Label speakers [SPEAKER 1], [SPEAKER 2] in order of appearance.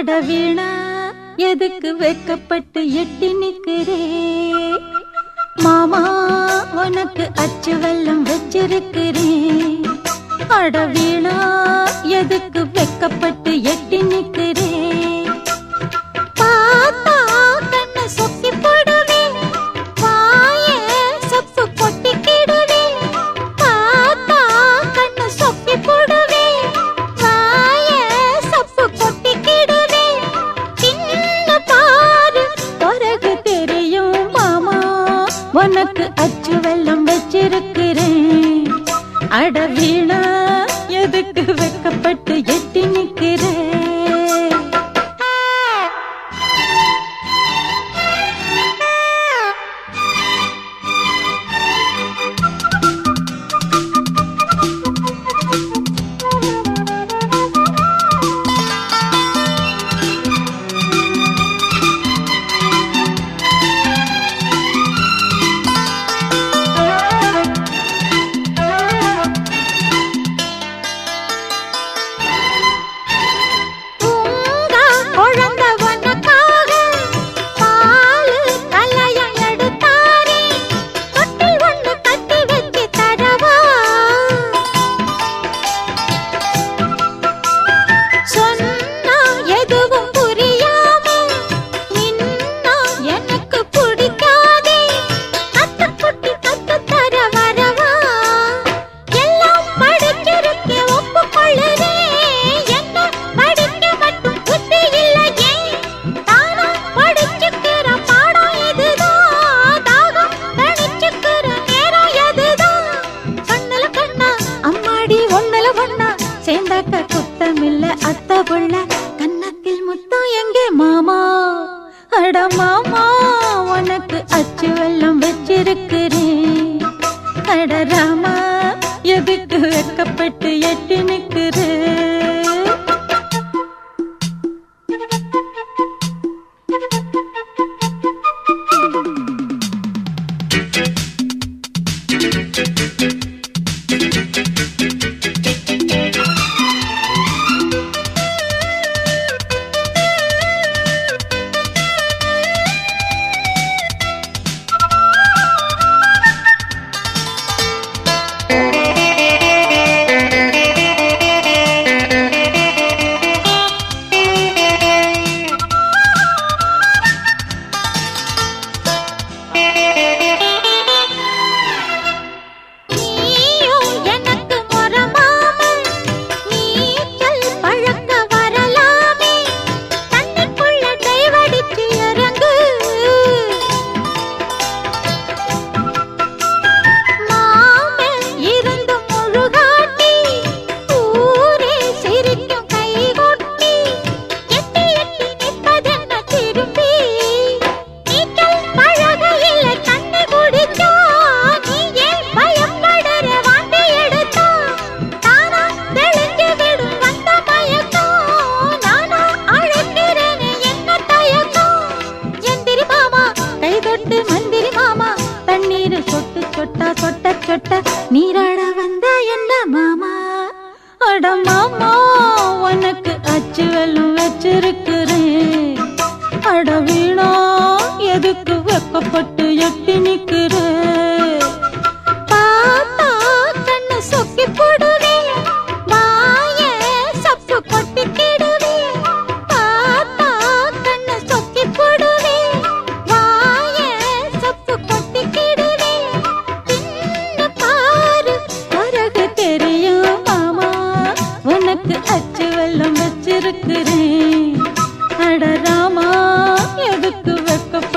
[SPEAKER 1] அட வீணா எதுக்கு வெக்கப்பட்டு எட்டி நிக்கிறே மாமா உனக்கு அச்சு வெல்லம் வச்சிருக்கிறேன் அட வீணா எதுக்கு வெக்கப்பட்டு எட்டி நிக்கிறே பார்த்தா கண்ணு சொக்கி போடுவேன் வாயே சப்பு கொட்டிக்கிடுவேன் பார்த்தா கண்ணு சொக்கி போடுவேன் வாயே சப்பு கொட்டிக்கிடுவேன் சின்ன பாரு பிறகு தெரியும் மாமா உனக்கு அச்சு வெல்லம் வச்சிருக்கிறேன் அட வீணா எதுக்கு வெக்கப்பட்டு எட்டி நிக்கிறேன் தூங்கா குழந்தை உனக்காக பாலு கலையம் எடுத்தாரே தொட்டில் ஒண்ணு கட்டி வச்சு தரவா சொன்னா எதுவும் புரியாம நின்னா எனக்கு பிடிக்காதே அத்தை குட்டி கத்து தர வரவா எல்லாம் படிச்சிருக்கே ஒப்புக்கொள்ளுறே என்ன படிக்க மட்டும் புத்தி இல்லையே தானா படிச்சுக்கிற பாடம் இதுதான் தாகம் தணிச்சுக்கிற நேரம் எதுதான் கண்ணுல கண்ணா அம்மாடி ஒண்ணுல ஒண்ணா சேர்ந்தாக்க குத்தமில்ல அத்த புள்ள கன்னத்தில் முத்தம் எங்கே மாமா அட மாமா உனக்கு அச்சு வெல்லம் வச்சிருக்கிறேன் அட ராமா எதுக்கு வெக்கப்பட்டு எட்டி நிக்கிறேன் நீயும் எனக்கு மொரமாமல் நீச்சல் பழக்க வரலாமே தண்ணிக்குள்ள டைவடிச்சு இறங்கு மாமன் இருந்து முழுகாட்டி ஊரே சிரிக்கும் கை கொட்டி எட்டி எட்டி நிற்பதென்ன திரும்பி நீச்சல் பழகையில் தண்ணி குடிச்சா நீ ஏன் பயப்படுற வாந்தி எடுத்தா தானா தெளிஞ்சு விடும் வந்த மயக்கம் நானா அழைக்கிறேனே என்ன தயக்கம் எந்திரி மாமா கை தொட்டு மந்திரி மாமா தண்ணீர் சொட்டு சொட்டா சொட்ட சொட்ட நீராட வந்த என்ன மாமா அட மாமா உனக்கு அச்சு வெல்லம் வச்சிருக்கிறேன் அட வீணா எதுக்கு வெக்கப்பட்டு எட்டி நிக்கிறேன் பார்த்தா கண்ணு சொக்கி போடுவேன் வாயே சப்பு கொட்டிக்கிடுவேன் பார்த்தா கண்ணு சொக்கி போடுவேன் வாயே சப்பு கொட்டிக்கிடுவேன் பின்ன பாரு பிறகு தெரியும் மாமா உனக்கு அச்சு வெல்லம் வச்சிருக்கிறேன் அட ராமா எதுக்கு வெக்கப்பட்டு